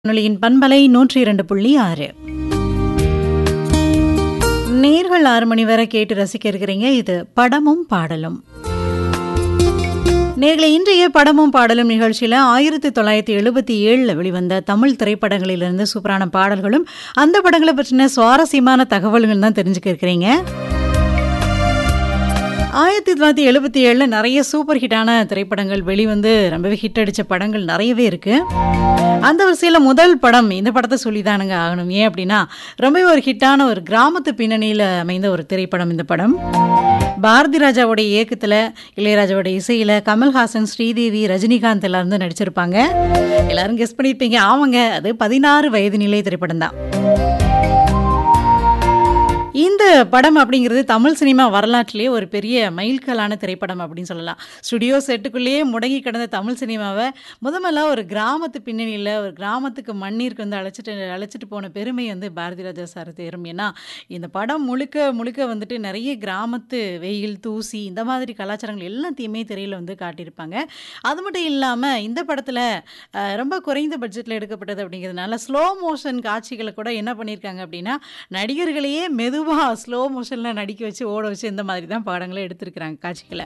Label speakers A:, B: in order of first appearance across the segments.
A: வானொலியின் பண்பலை நூற்றி இரண்டு புள்ளி ஆறு நேர்கள் ஆறு மணி வரை கேட்டு ரசிக்க இருக்கிறீங்க இது படமும் பாடலும் நேர்களை இன்றைய படமும் பாடலும் நிகழ்ச்சியில் ஆயிரத்தி தொள்ளாயிரத்தி எழுபத்தி ஏழில் வெளிவந்த தமிழ் திரைப்படங்களிலிருந்து சூப்பரான பாடல்களும் அந்த படங்களை பற்றின சுவாரஸ்யமான தகவல்கள் தான் தெரிஞ்சுக்க இருக்கிறீங்க ஆயிரத்தி தொள்ளாயிரத்தி எழுபத்தி ஏழில் நிறைய சூப்பர் ஹிட்டான திரைப்படங்கள் வெளிவந்து ரொம்பவே ஹிட் அடித்த படங்கள் நிறையவே இருக்குது அந்த வரிசையில் முதல் படம் இந்த படத்தை சொல்லி தானுங்க ஆகணும் ஏன் அப்படின்னா ரொம்பவே ஒரு ஹிட்டான ஒரு கிராமத்து பின்னணியில் அமைந்த ஒரு திரைப்படம் இந்த படம் பாரதி ராஜாவோட இயக்கத்தில் இளையராஜாவோட இசையில் கமல்ஹாசன் ஸ்ரீதேவி ரஜினிகாந்த் எல்லாரும் வந்து நடிச்சிருப்பாங்க எல்லாரும் கெஸ் பண்ணியிருப்பீங்க ஆமாங்க அது பதினாறு வயது நிலை திரைப்படம் தான் இந்த படம் அப்படிங்கிறது தமிழ் சினிமா வரலாற்றிலேயே ஒரு பெரிய மைல்கல்லான திரைப்படம் அப்படின்னு சொல்லலாம் ஸ்டுடியோ செட்டுக்குள்ளேயே முடங்கி கிடந்த தமிழ் சினிமாவை முதல்ல ஒரு கிராமத்து பின்னணியில் ஒரு கிராமத்துக்கு மண்ணீருக்கு வந்து அழைச்சிட்டு அழைச்சிட்டு போன பெருமை வந்து பாரதி ராஜா சார் தேரும் ஏன்னா இந்த படம் முழுக்க முழுக்க வந்துட்டு நிறைய கிராமத்து வெயில் தூசி இந்த மாதிரி கலாச்சாரங்கள் எல்லாத்தையுமே திரையில் வந்து காட்டியிருப்பாங்க அது மட்டும் இல்லாமல் இந்த படத்தில் ரொம்ப குறைந்த பட்ஜெட்டில் எடுக்கப்பட்டது அப்படிங்கிறதுனால ஸ்லோ மோஷன் காட்சிகளை கூட என்ன பண்ணியிருக்காங்க அப்படின்னா நடிகர்களையே மெதுவாக ஸ்லோ மோஷனில் நடிக்க வச்சு ஓட வச்சு இந்த மாதிரி தான் படங்களை எடுத்திருக்கிறாங்க காட்சிகளை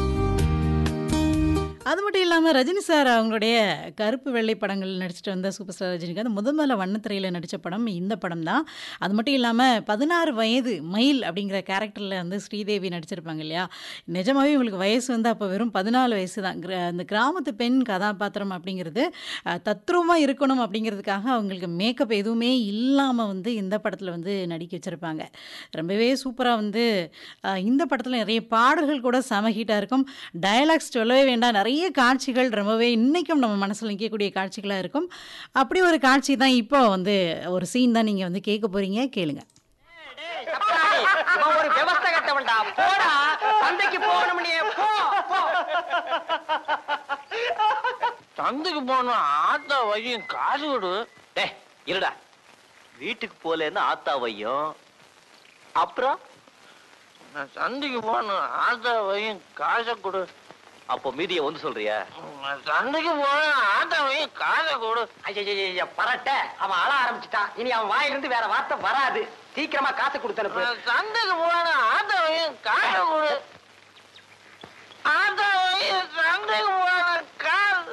A: அது மட்டும் இல்லாமல் ரஜினி சார் அவங்களுடைய கருப்பு வெள்ளை படங்கள் நடிச்சிட்டு வந்த சூப்பர் ஸ்டார் ரஜினிகாந்த் முதல் முதல்ல வண்ணத்திரையில் நடித்த படம் இந்த படம் தான் அது மட்டும் இல்லாமல் பதினாறு வயது மயில் அப்படிங்கிற கேரக்டரில் வந்து ஸ்ரீதேவி நடிச்சிருப்பாங்க இல்லையா நிஜமாகவே உங்களுக்கு வயசு வந்து அப்போ வெறும் பதினாலு வயசு தான் கிர- அந்த கிராமத்து பெண் கதாபாத்திரம் அப்படிங்கிறது தத்ரூபமாக இருக்கணும் அப்படிங்கிறதுக்காக அவங்களுக்கு மேக்கப் எதுவுமே இல்லாமல் வந்து இந்த படத்தில் வந்து நடிக்க வச்சுருப்பாங்க ரொம்பவே சூப்பராக வந்து அஹ், இந்த படத்தில் நிறைய பாடல்கள் கூட செம ஹீட்டாக இருக்கும் டயலாக்ஸ் சொல்லவே வேண்டாம் நிறைய காட்சிகள் ரொம்பவே இன்றைக்கும் நம்ம மனசில் நிற்கக்கூடிய காட்சிகளாக இருக்கும் அப்படி ஒரு காட்சி தான் இப்போ வந்து ஒரு சீன் தான் நீங்கள் வந்து கேட்க போகிறீங்க கேளுங்க
B: சப்பாடி, இவன் ஒரு விவஸ்தை கட்டவன்டா போடா சந்தைக்கு போகணும் போ போ
C: சந்தைக்கு போன ஆத்தா வையும் காசு கொடு
D: டேய் இருடா வீட்டுக்கு போலேன்னு ஆத்தா வையும் அப்புறம்
C: நான் சந்தைக்கு போன ஆத்தா வையும் காசை கொடு
D: அப்போ மீதியை வந்து சொல்றியா
C: நான் சந்தைக்கு போன ஆத்தா வையும் காசை கொடு
B: ஐய பரட்ட அவன் அழ ஆரம்பிச்சிட்டான் இனி அவன் வாயிலிருந்து வேற வார்த்தை வராது சீக்கிரமா காசு கொடுத்தனுப்பு
C: நான் சந்தைக்கு போன ஆத்தா வையும் காசை கொடு ஆத்தா வையும் சந்தைக்கு போன காசு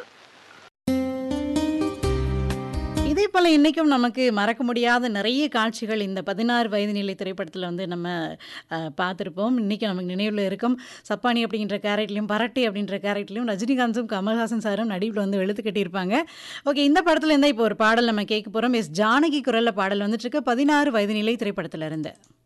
A: இதே போல் இன்றைக்கும் நமக்கு மறக்க முடியாத நிறைய காட்சிகள் இந்த பதினாறு வயது நிலை திரைப்படத்தில் வந்து நம்ம அஹ், பார்த்திருப்போம் இன்றைக்கி நமக்கு நினைவில் இருக்கும் சப்பானி அப்படின்ற கேரக்டர்லையும் பரட்டை அப்படின்ற கேரக்டர்லையும் ரஜினிகாந்தும் கமல்ஹாசன் சாரும் நடிவில் வந்து வெளுத்து கட்டியிருப்பாங்க ஓகே இந்த படத்தில் இருந்தால் இப்போ ஒரு பாடல் நம்ம கேட்க போகிறோம் எஸ் ஜானகி குரலில் பாடல் வந்துட்டு இருக்கு பதினாறு வயது நிலை திரைப்படத்தில் இருந்து